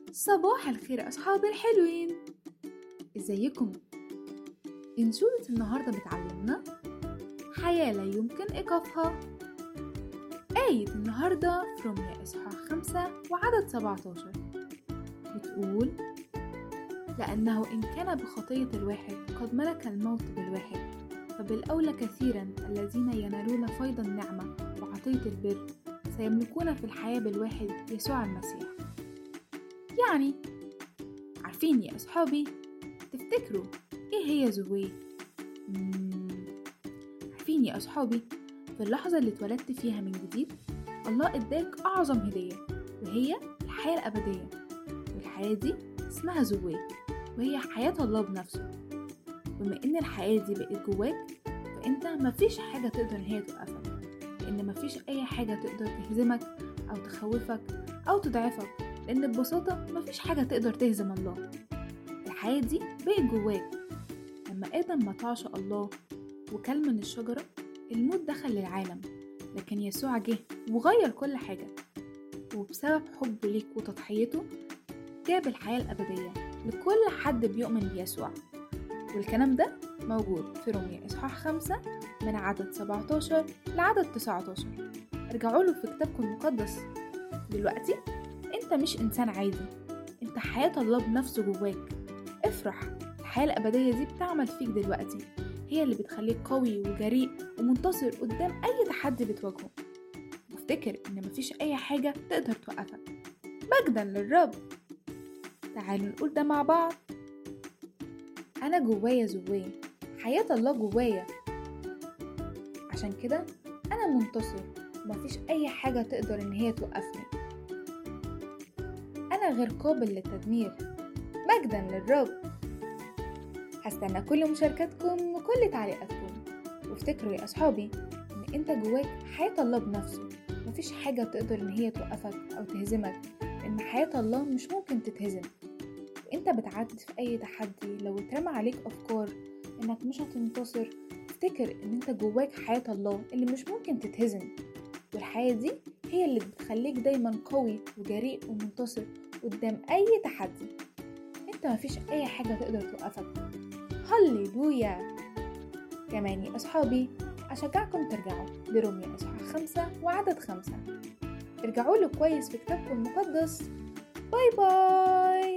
صباح الخير أصحابي الحلوين ازيكم إنشودة النهاردة بتعلمنا حياة لا يمكن إيقافها آية النهاردة في رمية إصحاح خمسة وعدد 17 بتقول لأنه إن كان بخطية الواحد قد ملك الموت بالواحد فبالأولى كثيرا الذين ينالون فيض النعمة وعطية البر سيملكون في الحياة بالواحد يسوع المسيح يعني عارفين يا أصحابي تفتكروا إيه هي زوي؟ عارفين يا أصحابي في اللحظة اللي اتولدت فيها من جديد الله اداك أعظم هدية وهي الحياة الأبدية والحياة دي اسمها زوي وهي حياة الله بنفسه بما إن الحياة دي بقت جواك فأنت مفيش حاجة تقدر إن هي توقفك لأن مفيش أي حاجة تقدر تهزمك أو تخوفك أو تضعفك لأن ببساطة مفيش حاجة تقدر تهزم الله الحياة دي بقت جواك لما آدم ما طاعش الله وكل من الشجرة الموت دخل للعالم لكن يسوع جه وغير كل حاجة وبسبب حبه ليك وتضحيته جاب الحياة الأبدية لكل حد بيؤمن بيسوع والكلام ده موجود في رومية إصحاح خمسة من عدد 17 لعدد 19 ارجعوا له في كتابكم المقدس دلوقتي انت مش انسان عادي انت حياة الله بنفسه جواك افرح الحياة الأبدية دي بتعمل فيك دلوقتي هي اللي بتخليك قوي وجريء ومنتصر قدام أي تحدي بتواجهه وافتكر إن مفيش أي حاجة تقدر توقفك مجدا للرب تعالوا نقول ده مع بعض أنا جوايا زوايا حياة الله جوايا عشان كده أنا منتصر ومفيش أي حاجة تقدر إن هي توقفني أنا غير قابل للتدمير مجدا للرب هستنى كل مشاركاتكم وكل تعليقاتكم وافتكروا يا أصحابي إن أنت جواك حياة الله بنفسه مفيش حاجة تقدر إن هي توقفك أو تهزمك لأن حياة الله مش ممكن تتهزم وأنت بتعدي في أي تحدي لو اترمى عليك أفكار إنك مش هتنتصر افتكر إن أنت جواك حياة الله اللي مش ممكن تتهزم والحياة دي هي اللي بتخليك دايما قوي وجريء ومنتصر قدام أي تحدي انت مفيش أي حاجة تقدر توقفك هللويا كمان يا أصحابي أشجعكم ترجعوا لروميا إصحاح خمسة وعدد خمسة ارجعوا له كويس في كتابكم المقدس باي باي